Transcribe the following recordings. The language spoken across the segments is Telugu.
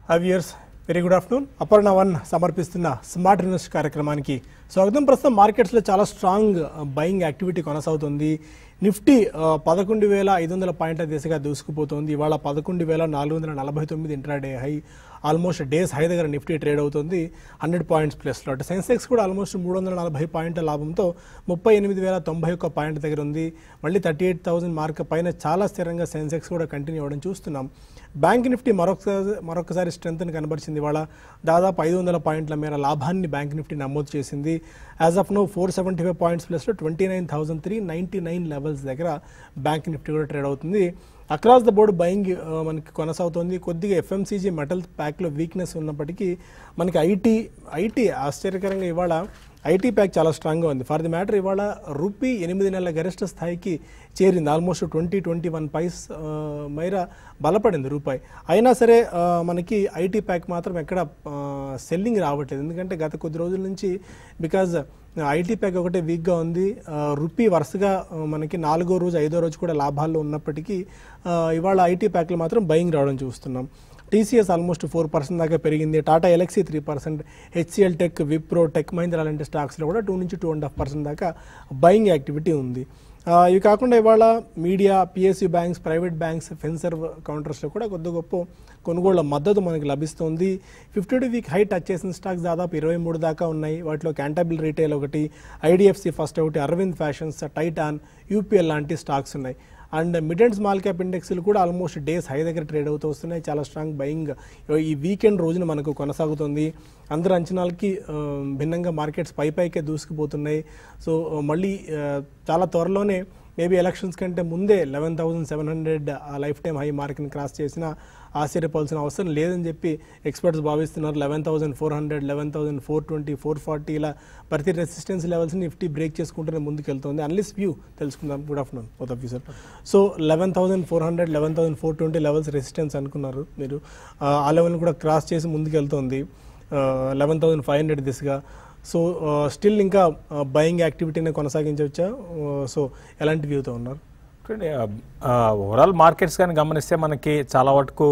అవియర్స్ very good afternoon Aparna one సమర్పిస్తున్న స్మార్ట్ ఇన్వెస్ట్ కార్యక్రమానికి స్వాగతం ప్రస్తుతం మార్కెట్స్లో చాలా స్ట్రాంగ్ బయింగ్ యాక్టివిటీ కొనసాగుతుంది నిఫ్టీ ఆ, పదకొండు వేల ఐదు వందల పాయింట్ల దిశగా దూసుకుపోతుంది ఇవాళ పదకొండు వేల నాలుగు వందల నలభై తొమ్మిది intraday high almost days high దగ్గర నిఫ్టీ ట్రేడ్ అవుతుంది హండ్రెడ్ పాయింట్స్ ప్లస్లో అటు సెన్సెక్స్ కూడా ఆల్మోస్ట్ మూడు వందల నలభై పాయింట్ల లాభంతో ముప్పై ఎనిమిది వేల తొంభై ఒక్క పాయింట్ దగ్గర ఉంది మళ్ళీ థర్టీ ఎయిట్ థౌసండ్ మార్క్ పైన చాలా స్థిరంగా సెన్సెక్స్ కూడా కంటిన్యూ అవ్వడం చూస్తున్నాం బ్యాంక్ నిఫ్టీ మరొకసారి మరొకసారి స్ట్రెంత్ని కనబరిచింది ఇవాళ దాదాపు ఐదు వందల పాయింట్ల మేర లాభాన్ని బ్యాంక్ నిఫ్టీ నమోదు చేసింది as of now four seventy five points ప్లస్లో twenty nine thousand three ninety nine levels దగ్గర బ్యాంక్ నిఫ్టీ కూడా ట్రేడ్ అవుతుంది అక్రాస్ ద బోర్డ్ బయింగ్ మనకి కొనసాగుతోంది కొద్దిగా ఎఫ్ఎంసీజీ మెటల్ ప్యాక్లో వీక్నెస్ ఉన్నప్పటికీ మనకి ఐటీ ఐటీ ఆశ్చర్యకరంగా ఇవాళ ఐటీ ప్యాక్ చాలా స్ట్రాంగ్గా ఉంది ఫర్ ది మ్యాటర్ ఇవాళ రూపీ ఎనిమిది నెలల గరిష్ట స్థాయికి చేరింది almost twenty twenty one paise మైర బలపడింది రూపాయి అయినా సరే ఆ, మనకి ఐటీ ప్యాక్ మాత్రం ఎక్కడ సెల్లింగ్ రావట్లేదు ఎందుకంటే గత కొద్ది రోజుల నుంచి బికాజ్ ఐటీ ప్యాక్ ఒకటే వీక్గా ఉంది ఆ, రూపీ వరుసగా ఆ, మనకి నాలుగో రోజు ఐదో రోజు కూడా లాభాల్లో ఉన్నప్పటికీ ఆ, ఇవాళ ఐటీ ప్యాక్లు మాత్రం బయింగ్ రావడం చూస్తున్నాం టీసీఎస్ ఆల్మోస్ట్ ఫోర్ పర్సెంట్ దాకా పెరిగింది Tata Elxsi three percent HCL tech Wipro tech Mahindra లాంటి స్టాక్స్లో కూడా టూ నుంచి టూ అండ్ హాఫ్ పర్సెంట్ దాకా బయింగ్ యాక్టివిటీ ఉంది ఆ, ఇవి కాకుండా ఇవాళ media PSU banks private banks ఫెన్సర్ కౌంటర్స్లో కూడా కొద్ది గొప్ప కొనుగోళ్ల మద్దతు మనకి లభిస్తుంది fifty two week high touch చేసిన స్టాక్స్ దాదాపు ఇరవై మూడు దాకా ఉన్నాయి వాటిలో క్యాంటాబిల్ రీటైల్ ఒకటి ఐడిఎఫ్సి ఫస్ట్ ఒకటి అరవింద్ ఫ్యాషన్స్ టైటాన్ యూపీఎల్ లాంటి స్టాక్స్ ఉన్నాయి and mid and small cap ఇండెక్స్లు కూడా ఆల్మోస్ట్ డేస్ హై దగ్గర ట్రేడ్ అవుతూ వస్తున్నాయి చాలా స్ట్రాంగ్ బయింగ్ ఈ వీకెండ్ రోజున మనకు కొనసాగుతుంది అందరి అంచనాలకి ఆ, భిన్నంగా మార్కెట్స్ పై పైకే దూసుకుపోతున్నాయి సో ఆ, మళ్ళీ ఆ, చాలా త్వరలోనే మేబీ ఎలక్షన్స్ కంటే ముందే లెవెన్ థౌసండ్ సెవెన్ హండ్రెడ్ ఆ లైఫ్ టైం హై మార్క్ని క్రాస్ చేసిన ఆశ్చర్యపోవాల్సిన అవసరం లేదని చెప్పి ఎక్స్పర్ట్స్ భావిస్తున్నారు eleven thousand four hundred eleven thousand four twenty four forty ఇలా ప్రతి రెసిస్టెన్స్ లెవెల్స్ని నిఫ్టీ బ్రేక్ చేసుకుంటూనే ముందుకు వెళ్తుంది అన్లిస్ వ్యూ తెలుసుకుందాం good afternoon both of you sir so eleven thousand four hundred eleven thousand four twenty levels resistance అనుకున్నారు మీరు ఆ, ఆ లెవెల్ని కూడా క్రాస్ చేసి ముందుకు వెళ్తుంది లెవెన్ థౌసండ్ ఫైవ్ హండ్రెడ్ దిశగా సో స్టిల్ ఇంకా బయింగ్ యాక్టివిటీని కొనసాగించవచ్చా సో ఎలాంటి వ్యూతో ఉన్నారు చూడండి ఓవరాల్ మార్కెట్స్ కానీ గమనిస్తే మనకి చాలా వరకు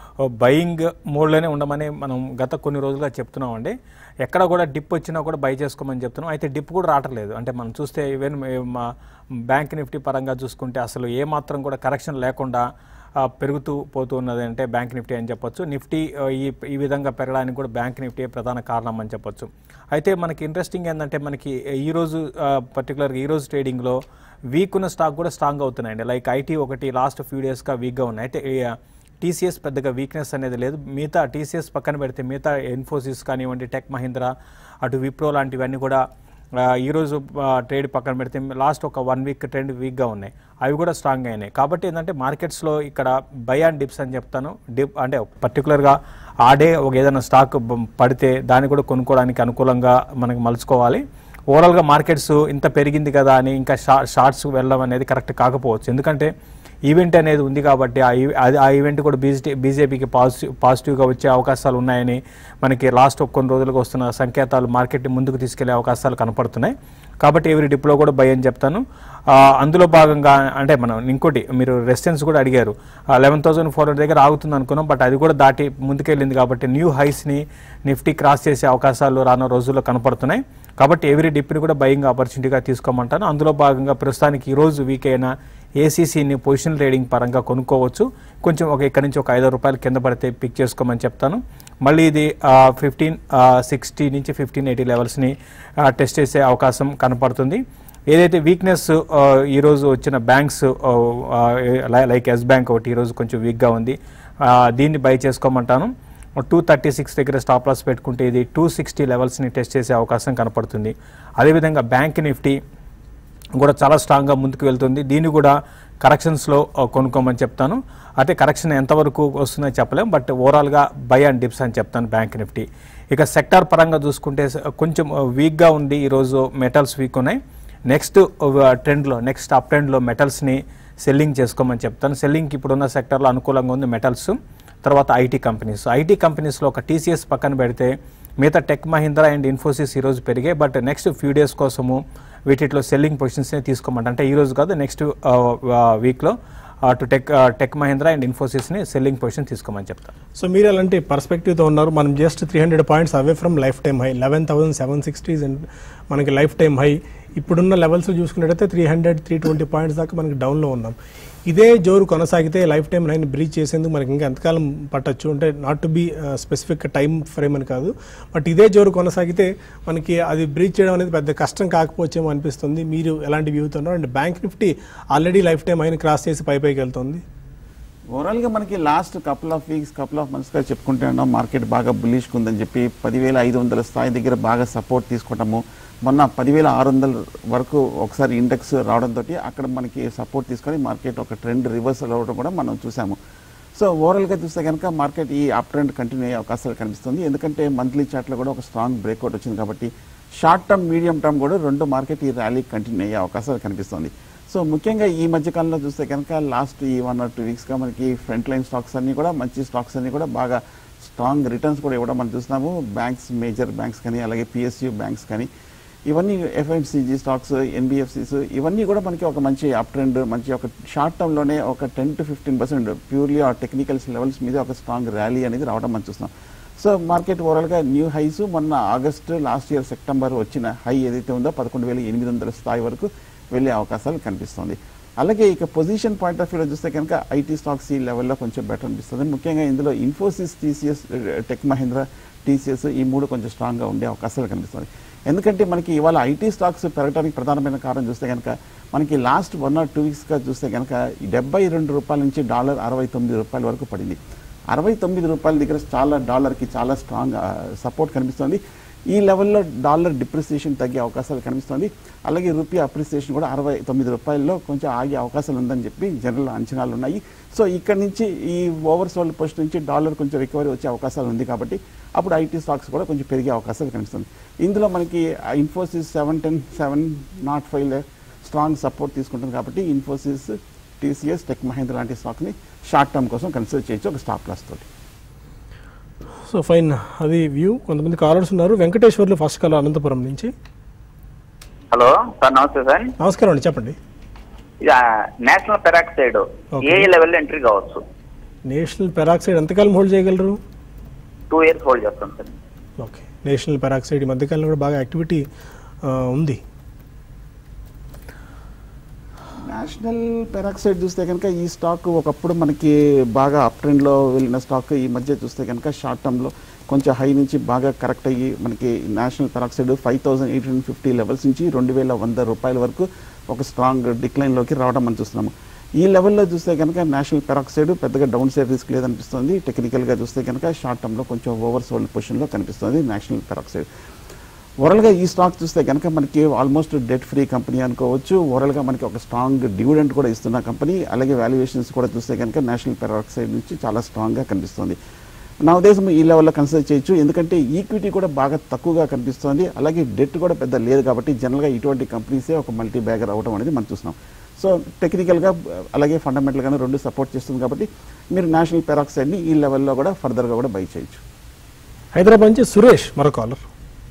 బయింగ్ మోడ్లోనే ఉండమని మనం గత కొన్ని రోజులుగా చెప్తున్నామండి ఎక్కడ కూడా డిప్ వచ్చినా కూడా బై చేసుకోమని చెప్తున్నాం అయితే డిప్ కూడా రావట్లేదు అంటే మనం చూస్తే ఈవెన్ మా బ్యాంక్ నిఫ్టీ పరంగా చూసుకుంటే అసలు ఏ మాత్రం కూడా కరెక్షన్ లేకుండా ఆ, పెరుగుతూ పోతూ ఉన్నది అంటే బ్యాంక్ నిఫ్టీ అని చెప్పొచ్చు నిఫ్టీ ఆ, ఈ ఈ విధంగా పెరగడానికి కూడా బ్యాంక్ నిఫ్టీ ప్రధాన కారణం అని చెప్పొచ్చు అయితే మనకి ఇంట్రెస్టింగ్ ఏంటంటే మనకి ఈ రోజు పర్టికులర్గా ఈ రోజు ట్రేడింగ్లో వీక్ ఉన్న స్టాక్ కూడా స్ట్రాంగ్ అవుతున్నాయండి లైక్ ఐటీ ఒకటి లాస్ట్ ఫ్యూ డేస్గా వీక్గా ఉన్నాయి అయితే టీసీఎస్ పెద్దగా వీక్నెస్ అనేది లేదు మిగతా టీసీఎస్ పక్కన పెడితే మిగతా ఇన్ఫోసిస్ కానివ్వండి టెక్ మహీంద్రా అటు విప్రో లాంటివన్నీ కూడా ఆ, ఈరోజు ఆ, ట్రేడ్ పక్కన పెడితే లాస్ట్ ఒక వన్ వీక్ ట్రెండ్ వీక్గా ఉన్నాయి అవి కూడా స్ట్రాంగ్ అయినాయి కాబట్టి ఏంటంటే మార్కెట్స్లో ఇక్కడ బై అండ్ డిప్స్ అని చెప్తాను డిప్ అంటే పర్టికులర్గా ఆ డే ఒక ఏదైనా స్టాక్ బ- పడితే దాన్ని కూడా కొనుక్కోవడానికి అనుకూలంగా మనకి మలుచుకోవాలి ఓవరాల్గా మార్కెట్స్ ఇంత పెరిగింది కదా అని ఇంకా షా షార్ట్స్ వెళ్ళడం అనేది కరెక్ట్ కాకపోవచ్చు ఎందుకంటే ఈవెంట్ అనేది ఉంది కాబట్టి ఆ ఈ- అది- ఆ ఈవెంట్ కూడా బీజే బీజేపీకి పాజిటివ్ పాజిటివ్గా వచ్చే అవకాశాలు ఉన్నాయని మనకి లాస్ట్ ఒక కొన్ని రోజులుగా వస్తున్న సంకేతాలు మార్కెట్ ముందుకు తీసుకెళ్లే అవకాశాలు కనపడుతున్నాయి కాబట్టి ఎవరి డిప్లో కూడా భయం అని చెప్తాను ఆ, అందులో భాగంగా అంటే మనం ఇంకోటి మీరు రెసిస్టెన్స్ కూడా అడిగారు లెవెన్ థౌసండ్ ఫోర్ హండ్రెడ్ దగ్గర ఆగుతుంది అనుకున్నాం బట్ అది కూడా దాటి ముందుకెళ్ళింది కాబట్టి న్యూ హైస్ని నిఫ్టీ క్రాస్ చేసే అవకాశాలు రానున్న రోజుల్లో కనపడుతున్నాయి కాబట్టి ఎవరి డిప్ని కూడా బయింగ్ ఆపర్చునిటీగా తీసుకోమంటాను అందులో భాగంగా ప్రస్తుతానికి ఈ రోజు వీక్ అయినా ఏసీసీని పొజిషన్ ట్రేడింగ్ పరంగా కొనుక్కోవచ్చు కొంచెం ఒక ఇక్కడ నుంచి ఒక ఐదు రూపాయలు కింద పడితే పిక్ చేసుకోమని చెప్తాను మళ్ళీ ఇది ఫిఫ్టీన్ సిక్స్టీ నుంచి ఫిఫ్టీన్ ఎయిటీ లెవెల్స్ని టెస్ట్ చేసే అవకాశం కనపడుతుంది ఏదైతే వీక్నెస్ ఈరోజు వచ్చిన బ్యాంక్స్ లైక్ ఎస్ బ్యాంక్ ఒకటి ఈరోజు కొంచెం వీక్గా ఉంది ఆ, దీన్ని బై చేసుకోమంటాను టూ థర్టీ సిక్స్ దగ్గర స్టాప్ లాస్ పెట్టుకుంటే ఇది టూ సిక్స్టీ లెవెల్స్ని టెస్ట్ చేసే అవకాశం కనపడుతుంది అదేవిధంగా బ్యాంక్ నిఫ్టీ కూడా చాలా స్ట్రాంగ్గా ముందుకు వెళ్తుంది దీన్ని కూడా కరెక్షన్స్లో ఆ, కొనుక్కోమని చెప్తాను అయితే కరెక్షన్ ఎంతవరకు వస్తుందని చెప్పలేం బట్ ఓవరాల్గా బై అండ్ డిప్స్ అని చెప్తాను బ్యాంక్ నిఫ్టీ ఇక సెక్టార్ పరంగా చూసుకుంటే స- కొంచెం వీక్గా ఉంది ఈరోజు మెటల్స్ వీక్ ఉన్నాయి నెక్స్ట్ ట్రెండ్లో నెక్స్ట్ అప్ ట్రెండ్లో మెటల్స్ని సెల్లింగ్ చేసుకోమని చెప్తాను సెల్లింగ్కి ఇప్పుడున్న సెక్టర్లో అనుకూలంగా ఉంది మెటల్స్ తర్వాత ఐటీ కంపెనీస్ ఐటీ కంపెనీస్లో ఒక టీసీఎస్ పక్కన పెడితే మిగతా టెక్ మహీంద్రా అండ్ ఇన్ఫోసిస్ ఈరోజు పెరిగాయి బట్ నెక్స్ట్ ఫ్యూ డేస్ కోసము వీటిలో సెల్లింగ్ పొజిషన్స్నే తీసుకోమంట అంటే ఈ రోజు కాదు నెక్స్ట్ వీక్లో to tech tech Mahindra and ఇన్ఫోసిస్ని సెల్లింగ్ పొజిషన్ తీసుకోమని చెప్తాను సో మీరు అలాంటి పర్స్పెక్టివ్తో ఉన్నారు మనం just three hundred points away from life time high eleven thousand seven sixties మనకి లైఫ్ టైమ్ హై ఇప్పుడున్న లెవెల్స్ చూసుకున్నట్టయితే three hundred three twenty points దాకా మనకి డౌన్లో ఉన్నాం ఇదే జోరు కొనసాగితే లైఫ్ టైం లైన్ బ్రీచ్ చేసేందుకు మనకి ఇంకా ఎంతకాలం పట్టచ్చు అంటే not to be specific time frame అని కాదు బట్ ఇదే జోరు కొనసాగితే మనకి అది బ్రీచ్ చేయడం అనేది పెద్ద కష్టం కాకపోవచ్చేమో అనిపిస్తుంది మీరు ఎలాంటి వ్యూతో ఉన్నారు and bank Nifty already life time అయిన క్రాస్ చేసి పై పైకి వెళ్తుంది ఓవరాల్గా మనకి last couple of weeks couple of మంత్స్గా చెప్పుకుంటే ఉన్నాం మార్కెట్ బాగా బుల్లిష్గా ఉందని చెప్పి పదివేల ఐదు వందల స్థాయి దగ్గర బాగా సపోర్ట్ తీసుకోవటము మొన్న పదివేల ఆరు వందల వరకు ఒకసారి ఇండెక్స్ రావడంతో అక్కడ మనకి సపోర్ట్ తీసుకొని మార్కెట్ ఒక ట్రెండ్ రివర్సల్ అవ్వడం కూడా మనం చూసాము సో ఓవరాల్గా చూస్తే కనుక మార్కెట్ ఈ అప్ ట్రెండ్ కంటిన్యూ అయ్యే అవకాశాలు కనిపిస్తుంది ఎందుకంటే మంత్లీ చార్ట్లో కూడా ఒక స్ట్రాంగ్ బ్రేక్అవుట్ వచ్చింది కాబట్టి షార్ట్ టర్మ్ మీడియం టర్మ్ కూడా రెండు మార్కెట్ ఈ ర్యాలీ కంటిన్యూ అయ్యే అవకాశాలు కనిపిస్తుంది సో ముఖ్యంగా ఈ మధ్య కాలంలో చూస్తే కనుక లాస్ట్ ఈ వన్ ఆర్ టూ వీక్స్గా మనకి ఫ్రంట్ లైన్ స్టాక్స్ అన్ని కూడా మంచి స్టాక్స్ అన్ని కూడా బాగా స్ట్రాంగ్ రిటర్న్స్ కూడా ఇవ్వడం మనం చూస్తున్నాము బ్యాంక్స్ మేజర్ బ్యాంక్స్ కానీ అలాగే పిఎస్యూ బ్యాంక్స్ కానీ ఇవన్నీ ఎఫ్ఎంసీజీ స్టాక్స్ ఎన్బిఎఫ్సిస్ ఇవన్నీ కూడా మనకి ఒక మంచి అప్ ట్రెండ్ మంచి ఒక షార్ట్ టర్మ్లోనే ఒక ten to fifteen percent purely ఆ టెక్నికల్స్ లెవెల్స్ మీద ఒక స్ట్రాంగ్ ర్యాలీ అనేది రావడం మనం చూస్తున్నాం సో మార్కెట్ ఓవరాల్గా న్యూ హైస్ మొన్న ఆగస్టు లాస్ట్ ఇయర్ సెప్టెంబర్ వచ్చిన హై ఏదైతే ఉందో పదకొండు వేల ఎనిమిది వందల స్థాయి వరకు వెళ్ళే అవకాశాలు కనిపిస్తుంది అలాగే ఇక పొజిషన్ పాయింట్ ఆఫ్ వ్యూలో చూస్తే కనుక ఐటీ స్టాక్స్ ఈ లెవెల్లో కొంచెం బెటర్ అనిపిస్తుంది ముఖ్యంగా ఇందులో Infosys TCS tech Mahindra TCS ఈ మూడు కొంచెం స్ట్రాంగ్గా ఉండే అవకాశాలు కనిపిస్తుంది ఎందుకంటే మనకి ఇవాళ ఐటీ స్టాక్స్ పెరగడానికి ప్రధానమైన కారణం చూస్తే కనుక మనకి లాస్ట్ వన్ ఆర్ టూ వీక్స్గా చూస్తే కనుక డెబ్బై రెండు రూపాయల నుంచి డాలర్ అరవై తొమ్మిది రూపాయల వరకు పడింది అరవై తొమ్మిది రూపాయల దగ్గర చాలా డాలర్కి చాలా స్ట్రాంగ్ సపోర్ట్ కనిపిస్తుంది ఈ లెవెల్లో డాలర్ డిప్రిసియేషన్ తగ్గే అవకాశాలు కనిపిస్తుంది అలాగే రూపీ అప్రిసియేషన్ కూడా అరవై తొమ్మిది రూపాయల్లో కొంచెం ఆగే అవకాశాలు ఉందని చెప్పి జనరల్ అంచనాలు ఉన్నాయి సో ఇక్కడ నుంచి ఈ ఓవర్ సోల్డ్ పొజిషన్ నుంచి డాలర్ కొంచెం రికవరీ వచ్చే అవకాశాలు ఉంది కాబట్టి అప్పుడు ఐటీ స్టాక్స్ కూడా కొంచెం పెరిగే అవకాశాలు కనిపిస్తుంది ఇందులో మనకి Infosys seven ten seven naught five strong support తీసుకుంటుంది కాబట్టి ఇన్ఫోసిస్ టీసీఎస్ టెక్ మహేంద్ర లాంటి స్టాక్ని షార్ట్ టర్మ్ కోసం కన్సిడర్ చేయొచ్చు ఒక స్టాప్ లాస్ తోటి సో ఫైన్ అది వ్యూ కొంతమంది కాలర్స్ ఉన్నారు వెంకటేశ్వర్లు ఫస్ట్ కాల్ అనంతపురం నుంచి హలో సార్ నమస్తే సార్ నమస్కారం అండి చెప్పండి ఇది నేషనల్ పెరాక్సైడ్ Okay. ఏ లెవెల్ ఎంట్రీ కావచ్చు నేషనల్ పెరాక్సైడ్ ఎంతకాలం హోల్డ్ చేయగలరు టూ ఇయర్స్ హోల్డ్ చేస్తాం సార్ ఓకే నేషనల్ పెరాక్సైడ్ ఈ మధ్యకాలంలో కూడా బాగా యాక్టివిటీ ఆ, ఉంది నేషనల్ పెరాక్సైడ్ చూస్తే కనుక ఈ స్టాక్ ఒకప్పుడు మనకి బాగా అప్ ట్రెండ్లో వెళ్ళిన స్టాక్ ఈ మధ్య చూస్తే కనుక షార్ట్ టర్మ్లో కొంచెం హై నుంచి బాగా కరెక్ట్ అయ్యి మనకి national peroxide five thousand eight hundred fifty levels నుంచి రెండు వేల వంద రూపాయల వరకు ఒక స్ట్రాంగ్ డిక్లైన్లోకి రావడం మనం చూస్తున్నాము ఈ లెవెల్లో చూస్తే కనుక నేషనల్ పెరాక్సైడ్ పెద్దగా డౌన్ సైడ్ రిస్క్ లేదనిపిస్తుంది టెక్నికల్గా చూస్తే కనుక షార్ట్ టర్మ్లో కొంచెం ఓవర్ సోల్డ్ పొజిషన్లో కనిపిస్తుంది నేషనల్ పెరాక్సైడ్ ఓవరాల్గా ఈ స్టాక్ చూస్తే కనుక మనకి ఆల్మోస్ట్ డెట్ ఫ్రీ కంపెనీ అనుకోవచ్చు ఓవరాల్గా మనకి ఒక స్ట్రాంగ్ డివిడెంట్ కూడా ఇస్తున్న కంపెనీ అలాగే వాల్యుయేషన్స్ కూడా చూస్తే కనుక నేషనల్ పెరాక్సైడ్ నుంచి చాలా స్ట్రాంగ్గా కనిపిస్తుంది నా ఉద్దేశం ఈ లెవెల్లో కన్సిడర్ చేయొచ్చు ఎందుకంటే ఈక్విటీ కూడా బాగా తక్కువగా కనిపిస్తుంది అలాగే డెట్ కూడా పెద్ద లేదు కాబట్టి జనరల్గా ఇటువంటి కంపెనీసే ఒక మల్టీ బ్యాగర్ అవడం అనేది మనం చూస్తున్నాం సో టెక్నికల్గా అలాగే ఫండమెంటల్గానే రెండు సపోర్ట్ చేస్తుంది కాబట్టి మీరు నేషనల్ పెరాక్సైడ్ని ఈ లెవెల్లో కూడా ఫర్దర్గా కూడా బై చేయొచ్చు హైదరాబాద్ నుంచి సురేష్ మరో కాలర్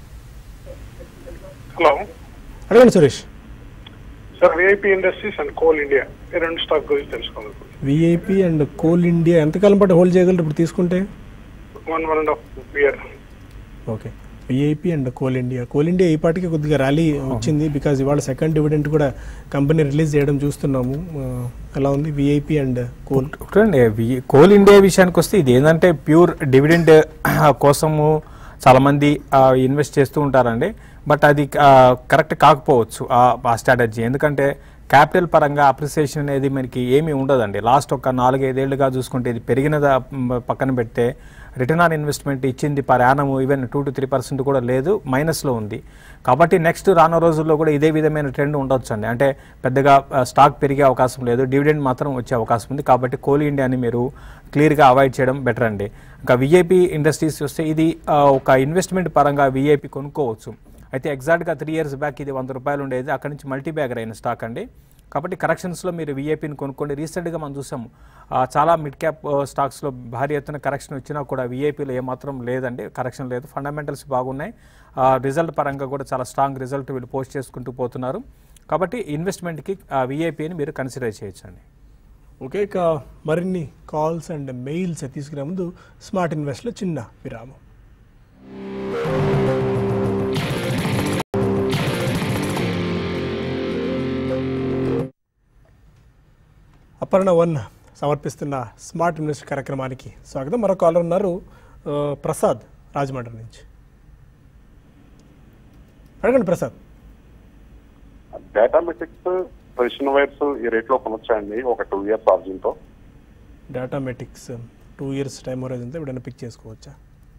హలో అడగండి Suresh sir VIP industries and coal India ఈ రెండు స్టాక్ గురించి తెలుసుకోవాలి విఐపి అండ్ కోల్ ఇండియా ఎంతకాలం పాటు హోల్డ్ చేయగలరు ఇప్పుడు తీసుకుంటే one one and half year okay VIP and coal India coal India ఈ పాటికి కొద్దిగా ర్యాలీ వచ్చింది బికాజ్ ఇవాళ సెకండ్ డివిడెంట్ కూడా కంపెనీ రిలీజ్ చేయడం చూస్తున్నాము ఆ, ఎలా ఉంది విఐపి అండ్ కోల్ చూడండి వి- కోల్ ఇండియా విషయానికి వస్తే ఇది ఏంటంటే ప్యూర్ డివిడెండ్ కోసము చాలామంది ఇన్వెస్ట్ చేస్తూ ఉంటారండి బట్ అది కరెక్ట్ కాకపోవచ్చు ఆ- ఆ స్ట్రాటజీ ఎందుకంటే క్యాపిటల్ పరంగా అప్రిసియేషన్ అనేది మనకి ఏమీ ఉండదండి లాస్ట్ ఒక నాలుగైదేళ్లుగా చూసుకుంటే ఇది పెరిగినదా మ్, పక్కన పెడితే రిటర్న్ ఆన్ ఇన్వెస్ట్మెంట్ ఇచ్చింది per annum even two to three percent కూడా లేదు మైనస్లో ఉంది కాబట్టి నెక్స్ట్ రానున్న రోజుల్లో కూడా ఇదే విధమైన ట్రెండ్ ఉండొచ్చు అండి అంటే పెద్దగా ఆ, స్టాక్ పెరిగే అవకాశం లేదు డివిడెండ్ మాత్రం వచ్చే అవకాశం ఉంది కాబట్టి కోల్ ఇండియాని మీరు క్లియర్గా అవాయిడ్ చేయడం బెటర్ అండి ఇంకా విఐపి ఇండస్ట్రీస్ వస్తే ఇది ఆ, ఒక ఇన్వెస్ట్మెంట్ పరంగా విఐపి కొనుక్కోవచ్చు అయితే ఎగ్జాక్ట్గా త్రీ ఇయర్స్ బ్యాక్ ఇది వంద రూపాయలు ఉండేది అక్కడి నుంచి మల్టీ బ్యాగర్ అయిన స్టాక్ అండి కాబట్టి కరెక్షన్స్లో మీరు విఐపిని కొనుక్కోండి రీసెంట్గా మనం చూసాము ఆ, చాలా మిడ్ క్యాప్ స్టాక్స్లో భారీ ఎత్తున కరెక్షన్ వచ్చినా కూడా విఐపీలో ఏమాత్రం లేదండి కరెక్షన్ లేదు ఫండమెంటల్స్ బాగున్నాయి రిజల్ట్ పరంగా కూడా చాలా స్ట్రాంగ్ రిజల్ట్ వీళ్ళు పోస్ట్ చేసుకుంటూ పోతున్నారు కాబట్టి ఇన్వెస్ట్మెంట్కి విఐపిని మీరు కన్సిడర్ చేయొచ్చండి ఓకే ఇక మరిన్ని కాల్స్ అండ్ మెయిల్స్ తీసుకునే ముందు స్మార్ట్ ఇన్వెస్ట్లో చిన్న విరామం అపర్ణ వన్ సమర్పిస్తున్న స్మార్ట్ ఇన్వెస్ట్ కార్యక్రమానికి స్వాగతం మరో కాలర్ ఉన్నారు ఆ, ప్రసాద్ రాజమండ్రి నుంచి అడగండి ప్రసాద్ డేటామెటిక్స్ ప్రెషన్ వైర్స్ ఈ రేట్ లో కొనొచ్చాయండి ఒక టూ ఇయర్స్ ఆర్జిన్ తో డేటామెటిక్స్ టూ ఇయర్స్ టైం హోరైజన్తో ఎప్పుడైనా పిక్ చేసుకోవచ్చా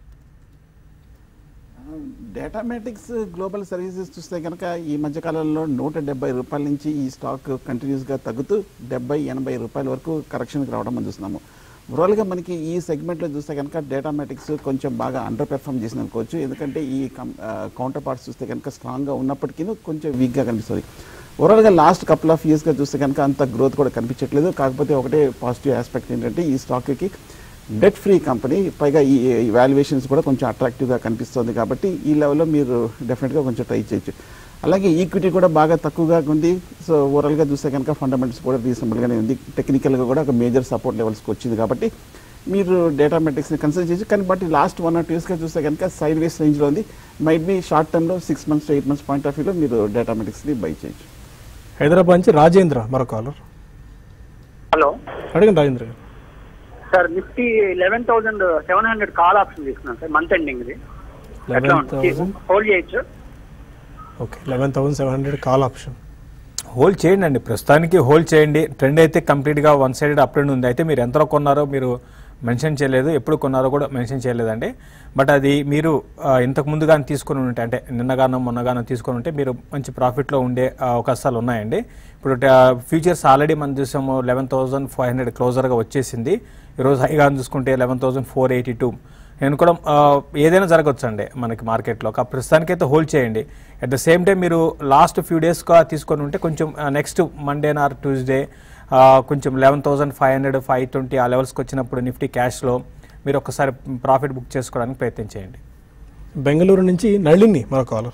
డేటామేటిక్స్ గ్లోబల్ సర్వీసెస్ చూస్తే కనుక ఈ మధ్య కాలంలో నూట డెబ్బై రూపాయల నుంచి ఈ స్టాక్ కంటిన్యూస్గా తగ్గుతూ డెబ్బై ఎనభై రూపాయల వరకు కరెక్షన్కి రావడం మనం చూస్తున్నాము ఓవరాల్గా మనకి ఈ సెగ్మెంట్లో చూస్తే కనుక డేటామేటిక్స్ కొంచెం బాగా అండర్ పెర్ఫామ్ చేసింది అనుకోవచ్చు ఎందుకంటే ఈ కౌంటర్ పార్ట్స్ చూస్తే కనుక స్ట్రాంగ్గా ఉన్నప్పటికీ కొంచెం వీక్గా కనిపిస్తుంది ఓవరాల్గా లాస్ట్ కపుల్ ఆఫ్ ఇయర్స్గా చూస్తే కనుక అంత గ్రోత్ కూడా కనిపించట్లేదు కాకపోతే ఒకటే పాజిటివ్ ఆస్పెక్ట్ ఏంటంటే ఈ స్టాక్కి డెట్ ఫ్రీ కంపెనీ పైగా ఈ వాల్యుయేషన్స్ కూడా కొంచెం అట్రాక్టివ్గా కనిపిస్తుంది కాబట్టి ఈ లెవెల్లో మీరు డెఫినెట్గా కొంచెం ట్రై చేయొచ్చు అలాగే ఈక్విటీ కూడా బాగా తక్కువగా ఉంది సో ఓవరాల్గా చూస్తే కనుక ఫండమెంటల్స్ కూడా రీజనబుల్గానే ఉంది టెక్నికల్గా కూడా ఒక మేజర్ సపోర్ట్ లెవెల్స్కి వచ్చింది కాబట్టి మీరు డేటామెటిక్స్ని కన్సిడర్ చేయొచ్చు కానీ but last one or two ఇయర్స్గా చూస్తే కనుక సైడ్ వేస్ రేంజ్లో ఉంది మైట్ బి షార్ట్ టర్మ్లో six months eight months point of వ్యూలో మీరు డేటామెటిక్స్ని బై చేయొచ్చు హైదరాబాద్ నుంచి రాజేంద్ర మరో కాలర్ హలో అడగండి రాజేంద్ర గారు sir Nifty eleven thousand seven hundred call option తీసుకున్నాను సార్ మంత్ ఎండింగ్ ఇది ఎట్లా లెవెన్ ఉంది థౌసండ్ హోల్డ్ చేయొచ్చు okay eleven thousand seven hundred call option hold చేయండి అండి ప్రస్తుతానికి హోల్డ్ చేయండి ట్రెండ్ అయితే కంప్లీట్గా వన్ సైడెడ్ అప్ ట్రెండ్ ఉంది అయితే మీరు ఎంతలో కొన్నారో మీరు మెన్షన్ చేయలేదు ఎప్పుడు కొన్నారో కూడా మెన్షన్ చేయలేదండి బట్ అది మీరు ఆ, ఇంతకు ముందుగానే తీసుకుని ఉంటే అంటే నిన్నగానో మొన్నగానో తీసుకుని ఉంటే మీరు మంచి ప్రాఫిట్లో ఉండే ఆ, అవకాశాలు ఉన్నాయండి ఇప్పుడు ఫ్యూచర్స్ ఆల్రెడీ మనం చూసాము లెవెన్ థౌసండ్ ఫైవ్ హండ్రెడ్ క్లోజర్గా వచ్చేసింది ఈరోజు హైగా చూసుకుంటే eleven thousand four eighty two నేను కూడా ఆ, ఏదైనా జరగచ్చు అండి మనకి మార్కెట్లో కా- ప్రస్తుతానికైతే హోల్డ్ చేయండి అట్ ద సేమ్ టైం మీరు లాస్ట్ ఫ్యూ డేస్గా తీసుకొని ఉంటే కొంచెం నెక్స్ట్ మండే ఆర్ ట్యూస్డే కొంచెం eleven thousand five hundred five twenty ఆ లెవెల్స్కి వచ్చినప్పుడు నిఫ్టీ క్యాష్లో మీరు ఒక్కసారి ప్రాఫిట్ బుక్ చేసుకోవడానికి ప్రయత్నం చేయండి బెంగళూరు నుంచి నళిని మరో కాలర్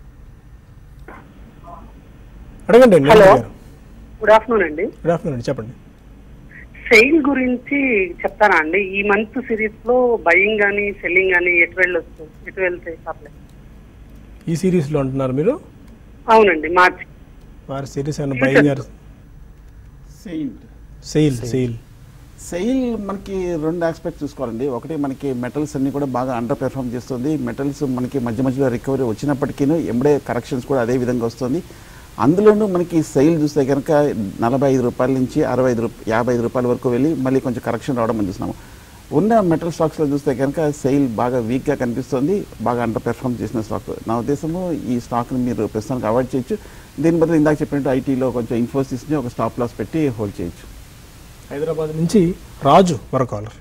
అడగండి నళిని హలో. గారు గుడ్ ఆఫ్టర్నూన్ అండి గుడ్ ఆఫ్టర్నూన్ అండి చెప్పండి సెయిల్ గురించి చెప్తారా అండి ఈ మంత్ సిరీస్ లో బయింగ్ కానీ సెల్లింగ్ కానీ ఎటు వెళ్ళొచ్చు ఎటు వెళ్తే సప్లై ఈ సిరీస్లో అంటున్నారు మీరు అవునండి మార్చ్ వారి సిరీస్ ఏమైనా బయింగ్ ఆర్ సెయింట్ సెయిల్ సెయిల్ సెయిల్ మనకి రెండు ఆస్పెక్ట్ చూసుకోవాలండి ఒకటి మనకి మెటల్స్ అన్ని కూడా బాగా అండర్ పెర్ఫామ్ చేస్తుంది మెటల్స్ మనకి మధ్య మధ్యలో రికవరీ వచ్చినప్పటికీ ఎంబడే కరెక్షన్స్ కూడా అదే విధంగా వస్తుంది అందులోనూ మనకి సెయిల్ చూస్తే కనుక నలభై ఐదు రూపాయల నుంచి అరవై ఐదు రూప యాభై ఐదు రూపాయల వరకు వెళ్ళి మళ్ళీ కొంచెం కరెక్షన్ రావడం మనం చూస్తున్నాము ఉన్న మెటల్ స్టాక్స్లో చూస్తే కనుక సెయిల్ బాగా వీక్గా కనిపిస్తుంది బాగా అండర్ పెర్ఫామ్ చేసిన స్టాక్ నా ఉద్దేశము ఈ స్టాక్ని మీరు ప్రస్తుతానికి అవాయిడ్ చేయొచ్చు దీని బదులు ఇందాక చెప్పినట్టు ఐటీలో కొంచెం ఇన్ఫోసిస్ని ఒక స్టాప్ లాస్ పెట్టి హోల్డ్ చేయొచ్చు హైదరాబాద్ నుంచి రాజు మరో కాలర్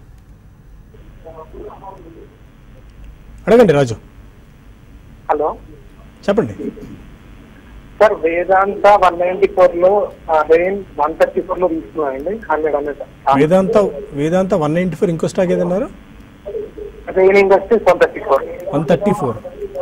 అడగండి రాజు హలో చెప్పండి sir Vedanta one ninety four లో రెయిన్ వన్ థర్టీ ఫోర్ లో తీసుకున్నానండి hundred hundred Vedanta Vedanta one ninety four ఇంకో స్టాక్ ఏదన్నారు Rain industries one thirty four one thirty four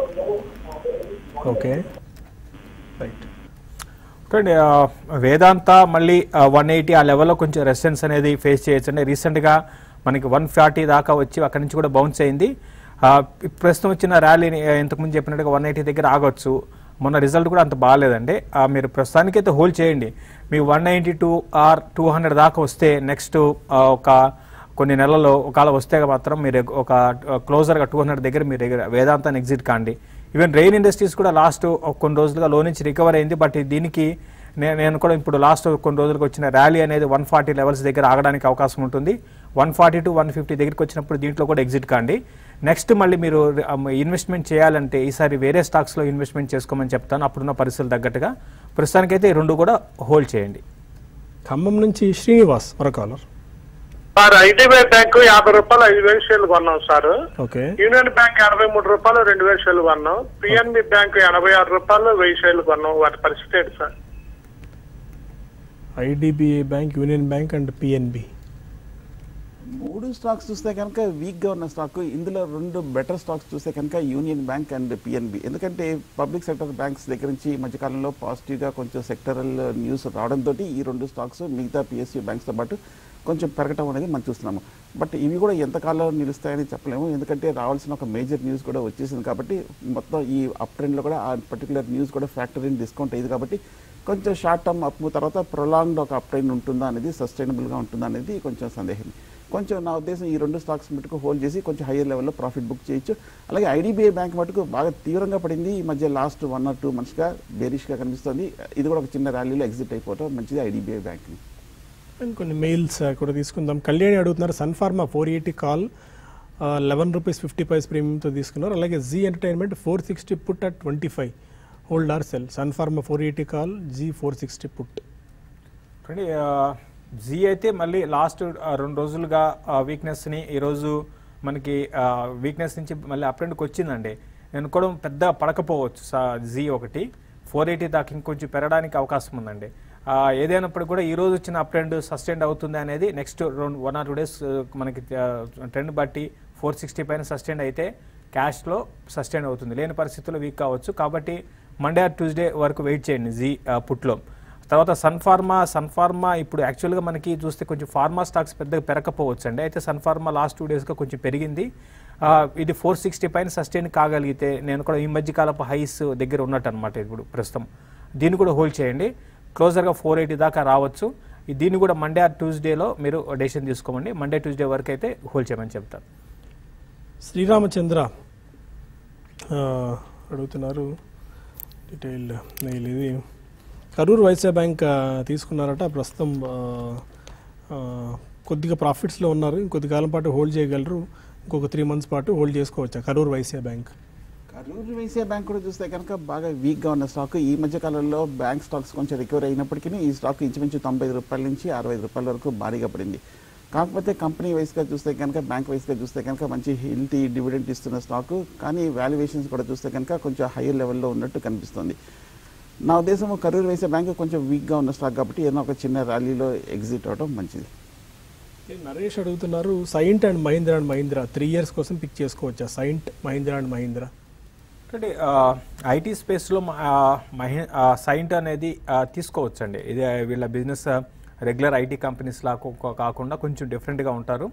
okay right చూడండి ఆ, వేదాంత మళ్ళీ వన్ ఎయిటీ ఆ లెవెల్లో కొంచెం రెసిస్టెన్స్ అనేది ఫేస్ చేయొచ్చు అండి రీసెంట్గా మనకి వన్ ఫార్టీ దాకా వచ్చి అక్కడి నుంచి కూడా బౌన్స్ అయింది ఆ, ప్రస్తుతం వచ్చిన ర్యాలీని ఆ, ఇంతకుముందు చెప్పినట్టుగా వన్ ఎయిటీ దగ్గర ఆగొచ్చు మొన్న రిజల్ట్ కూడా అంత బాగాలేదండి ఆ, మీరు ప్రస్తుతానికైతే హోల్డ్ చేయండి మీ one ninety two or two hundred దాకా వస్తే నెక్స్ట్ ఒక కొన్ని నెలల్లో ఒకవేళ వస్తే మాత్రం మీరు ఒక క్లోజర్గా టూ హండ్రెడ్ దగ్గర మీరు దగ్గర వేదాంతాన్ని ఎగ్జిట్ కాండి ఈవెన్ రెయిన్ ఇండస్ట్రీస్ కూడా లాస్ట్ కొన్ని రోజులుగా లో నుంచి రికవర్ అయింది బట్ దీనికి నే- నేను కూడా ఇప్పుడు లాస్ట్ కొన్ని రోజులకు వచ్చిన ర్యాలీ అనేది వన్ ఫార్టీ లెవెల్స్ దగ్గర ఆగడానికి అవకాశం ఉంటుంది one forty to one fifty దగ్గరికి వచ్చినప్పుడు దీంట్లో కూడా ఎగ్జిట్ కాండి నెక్స్ట్ మళ్ళీ మీరు ఇన్వెస్ట్మెంట్ చేయాలంటే ఈసారి వేరే స్టాక్స్లో ఇన్వెస్ట్మెంట్ చేసుకోమని చెప్తాను అప్పుడున్న పరిస్థితులు తగ్గట్టుగా ప్రస్తుతానికైతే ఈ రెండు కూడా హోల్డ్ చేయండి ఖమ్మం నుంచి శ్రీనివాస్ మరో కాలర్ సార్ ఐటీబీఐ బ్యాంక్ యాభై రూపాయలు ఐదు వేల షేర్లు కొన్నాం సార్ ఓకే యూనియన్ బ్యాంక్ ఎనభై మూడు రూపాయలు రెండు వేల షేర్లు కొన్నాం పిఎన్బి బ్యాంక్ ఎనభై ఆరు రూపాయలు వెయ్యి షేర్లు కొన్నాం వాటి పరిస్థితి ఏంటి sir IDBI bank union bank and PNB మూడు స్టాక్స్ చూస్తే కనుక వీక్గా ఉన్న స్టాక్ ఇందులో రెండు బెటర్ స్టాక్స్ చూస్తే కనుక యూనియన్ బ్యాంక్ అండ్ పిఎన్బి ఎందుకంటే పబ్లిక్ సెక్టర్ బ్యాంక్స్ దగ్గర నుంచి ఈ మధ్యకాలంలో పాజిటివ్గా కొంచెం సెక్టరల్ న్యూస్ రావడంతో ఈ రెండు స్టాక్స్ మిగతా పిఎస్యూ బ్యాంక్స్తో పాటు కొంచెం పెరగటం అనేది మనం చూస్తున్నాము బట్ ఇవి కూడా ఎంతకాలం నిలుస్తాయని చెప్పలేము ఎందుకంటే రావాల్సిన ఒక మేజర్ న్యూస్ కూడా వచ్చేసింది కాబట్టి మొత్తం ఈ అప్ ట్రెండ్లో కూడా ఆ పర్టికులర్ న్యూస్ కూడా ఫ్యాక్టరీ ఇన్ డిస్కౌంట్ అయ్యింది కాబట్టి కొంచెం షార్ట్ టర్మ్ అప్ తర్వాత ప్రొలాంగ్డ్ ఒక అప్ ట్రెండ్ ఉంటుందా అనేది సస్టైనబుల్గా ఉంటుందా అనేది కొంచెం సందేహం కొంచెం నా ఉద్దేశం ఈ రెండు స్టాక్స్ మటుకు హోల్డ్ చేసి కొంచెం హయ్యర్ లెవెల్లో ప్రాఫిట్ బుక్ చేయొచ్చు అలాగే ఐడిబిఐ బ్యాంక్ మటుకు బాగా తీవ్రంగా పడింది ఈ మధ్య లాస్ట్ వన్ ఆర్ టూ మంత్స్గా బేరిష్గా కనిపిస్తుంది ఇది కూడా ఒక చిన్న ర్యాలీలో ఎగ్జిట్ అయిపోవటం మంచిది ఐడిబిఐ బ్యాంక్ అండ్ కొన్ని మెయిల్స్ కూడా తీసుకుందాం కళ్యాణి అడుగుతున్నారు Sun Pharma four eighty call eleven rupees fifty paise ప్రీమియంతో తీసుకున్నారు అలాగే Zee Entertainment four sixty put at twenty five hold or sell Sun Pharma four eighty call Zee four sixty put చూడండి జీ అయితే మళ్ళీ లాస్ట్ రెండు రోజులుగా వీక్నెస్ని ఈరోజు మనకి వీక్నెస్ నుంచి మళ్ళీ అప్ ట్రెండ్కి వచ్చిందండి నేను కూడా పెద్ద పడకపోవచ్చు జీ ఒకటి ఫోర్ ఎయిటీ దాకా ఇంకొంచెం పెరగడానికి అవకాశం ఉందండి ఆ, ఏదైనప్పుడు కూడా ఈ రోజు వచ్చిన అప్ ట్రెండ్ సస్టైన్ అవుతుంది అనేది నెక్స్ట్ రెండు వన్ ఆర్ టూ డేస్ మనకి ట్రెండ్ బట్టి ఫోర్ సిక్స్టీ పైన సస్టైన్ అయితే క్యాష్లో సస్టైన్ అవుతుంది లేని పరిస్థితుల్లో వీక్ కావచ్చు కాబట్టి మండే ఆర్ ట్యూస్డే వరకు వెయిట్ చేయండి జీ పుట్లో తర్వాత సన్ ఫార్మా సన్ ఫార్మా ఇప్పుడు యాక్చువల్గా మనకి చూస్తే కొంచెం ఫార్మా స్టాక్స్ పెద్దగా పెరగకపోవచ్చు అండి అయితే సన్ ఫార్మా లాస్ట్ టూ డేస్గా కొంచెం పెరిగింది ఆ, ఇది ఫోర్ సిక్స్టీ పైన సస్టైన్ కాగలిగితే నేను కూడా ఈ మధ్యకాలపు హైస్ దగ్గర ఉన్నట్టు అనమాట ఇప్పుడు ప్రస్తుతం దీన్ని కూడా హోల్డ్ చేయండి క్లోజర్గా ఫోర్ ఎయిటీ దాకా రావచ్చు ఈ దీన్ని కూడా మండే ఆర్ ట్యూస్డేలో మీరు డెసిషన్ తీసుకోమండి మండే ట్యూస్డే వరకు అయితే హోల్డ్ చేయమని చెప్తారు శ్రీరామచంద్ర ఆ, అడుగుతున్నారు డీటెయిల్ మెయిల్ ఇది కరూర్ వైశ్య బ్యాంక్ ఆ, తీసుకున్నారట ప్రస్తుతం ఆ, ఆ, కొద్దిగా ప్రాఫిట్స్లో ఉన్నారు ఇంకొద్ది కాలం పాటు హోల్డ్ చేయగలరు ఇంకొక త్రీ మంత్స్ పాటు హోల్డ్ చేసుకోవచ్చా కరూర్ వైశ్య బ్యాంక్ కరూరు వైశ్య బ్యాంక్ కూడా చూస్తే కనుక బాగా వీక్గా ఉన్న స్టాక్ ఈ మధ్య కాలంలో బ్యాంక్ స్టాక్స్ కొంచెం రికవర్ అయినప్పటికీ ఈ స్టాక్ ఇంచుమించు తొంభై ఐదు రూపాయల నుంచి అరవై ఐదు రూపాయల వరకు భారీగా పడింది కాకపోతే కంపెనీ వైస్గా చూస్తే కనుక బ్యాంక్ వైస్గా చూస్తే కనుక మంచి హెల్తీ డివిడెంట్ ఇస్తున్న స్టాక్ కానీ వాల్యుయేషన్స్ కూడా చూస్తే కనుక కొంచెం హైయర్ లెవెల్లో ఉన్నట్టు కనిపిస్తుంది నా ఉద్దేశం కరూరు వైశ్య బ్యాంక్ కొంచెం వీక్గా ఉన్న స్టాక్ కాబట్టి ఏదైనా ఒక చిన్న ర్యాలీలో ఎగ్జిట్ అవడం మంచిది నరేష్ అడుగుతున్నారు Cyient and Mahindra and Mahindra three years కోసం పిక్ చేసుకోవచ్చా సైంట్ మహీంద్రా అండ్ మహీంద్రా అంటే ఐటీ స్పేస్లో మహి సైంట్ అనేది ఆ, తీసుకోవచ్చండి ఇది వీళ్ళ బిజినెస్ రెగ్యులర్ ఐటీ కంపెనీస్ లా కాకుండా కొంచెం డిఫరెంట్గా ఉంటారు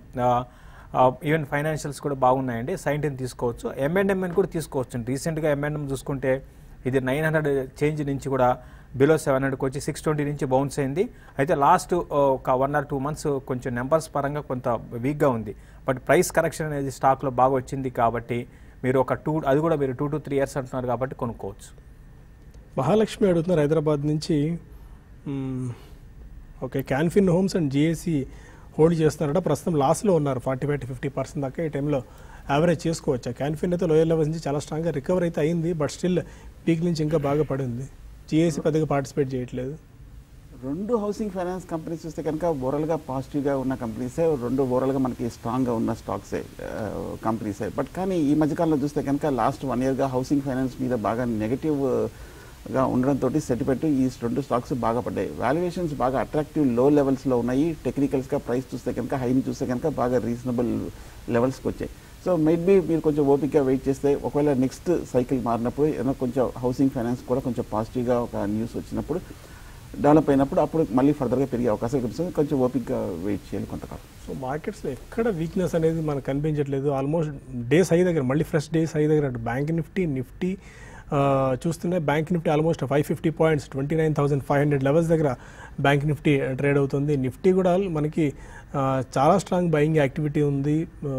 ఈవెన్ ఫైనాన్షియల్స్ కూడా బాగున్నాయండి సైంట్ని తీసుకోవచ్చు ఎంఎండ్ఎంని కూడా తీసుకోవచ్చు రీసెంట్గా ఎంఎండ్ఎం చూసుకుంటే ఇది నైన్ హండ్రెడ్ చేంజ్ నుంచి కూడా బిలో సెవెన్ హండ్రెడ్కి వచ్చి సిక్స్ ట్వంటీ నుంచి బౌన్స్ అయింది అయితే లాస్ట్ ఒక వన్ ఆర్ టూ మంత్స్ కొంచెం నెంబర్స్ పరంగా కొంత వీక్గా ఉంది బట్ ప్రైస్ కరెక్షన్ అనేది స్టాక్లో బాగా వచ్చింది కాబట్టి మీరు ఒక టూ అది కూడా మీరు టూ టు త్రీ ఇయర్స్ అంటున్నారు కాబట్టి కొనుక్కోవచ్చు మహాలక్ష్మి అడుగుతున్నారు హైదరాబాద్ నుంచి మ్మ్, okay Canfin Homes and GSC hold చేస్తున్నారట ప్రస్తుతం లాస్లో ఉన్నారు forty five to fifty percent దాకా ఈ టైంలో యావరేజ్ చేసుకోవచ్చా క్యాన్ఫిన్ అయితే లోయర్ లెవెల్స్ నుంచి చాలా స్ట్రాంగ్గా రికవర్ అయితే అయింది బట్ స్టిల్ పీక్ నుంచి ఇంకా బాగా పడింది జిఎస్సి పెద్దగా పార్టిసిపేట్ చేయట్లేదు రెండు హౌసింగ్ ఫైనాన్స్ కంపెనీస్ చూస్తే కనుక ఓవరాల్గా పాజిటివ్గా ఉన్న కంపెనీసే రెండు ఓవరాల్గా మనకి స్ట్రాంగ్గా ఉన్న స్టాక్సే కంపెనీసే బట్ కానీ ఈ మధ్యకాలంలో చూస్తే కనుక లాస్ట్ వన్ ఇయర్గా హౌసింగ్ ఫైనాన్స్ మీద బాగా నెగటివ్గా ఉండడంతో సెటిపెట్టు ఈ రెండు స్టాక్స్ బాగా పడ్డాయి వాల్యుయేషన్స్ బాగా అట్రాక్టివ్ లో లెవెల్స్లో ఉన్నాయి టెక్నికల్స్గా ప్రైస్ చూస్తే కనుక హైని చూస్తే కనుక బాగా రీజనబుల్ లెవెల్స్కి వచ్చాయి సో మేడ్ బీ మీరు కొంచెం ఓపిక్గా వెయిట్ చేస్తే ఒకవేళ నెక్స్ట్ సైకిల్ మారినప్పుడు ఏదైనా కొంచెం హౌసింగ్ ఫైనాన్స్ కూడా కొంచెం పాజిటివ్గా ఒక న్యూస్ వచ్చినప్పుడు డెవలప్ అయినప్పుడు అప్పుడు మళ్ళీ ఫర్దర్గా పెరిగే అవకాశం కనిపిస్తుంది కొంచెం ఓపిక్గా వెయిట్ చేయాలి కొంతకాలం సో మార్కెట్స్లో ఎక్కడ వీక్నెస్ అనేది మనకు కనిపించట్లేదు ఆల్మోస్ట్ డేస్ హై దగ్గర మళ్ళీ ఫ్రెష్ డేస్ హై దగ్గర బ్యాంక్ నిఫ్టీ నిఫ్టీ ఆ, చూస్తుంటే bank Nifty almost five fifty points twenty nine thousand five hundred levels దగ్గర బ్యాంక్ నిఫ్టీ ట్రేడ్ అవుతుంది నిఫ్టీ కూడా మనకి ఆ, చాలా స్ట్రాంగ్ బయింగ్ యాక్టివిటీ ఉంది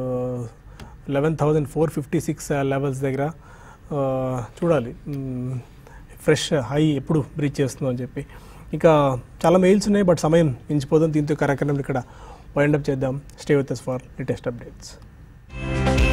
eleven thousand four fifty six levels దగ్గర ఆ, చూడాలి ఫ్రెష్ హై ఎప్పుడు బ్రీచ్ చేస్తుందో అని చెప్పి ఇంకా చాలా మెయిల్స్ ఉన్నాయి బట్ సమయం మించిపోతుంది దీంతో కార్యక్రమం ఇక్కడ వైండప్ చేద్దాం stay with us for latest updates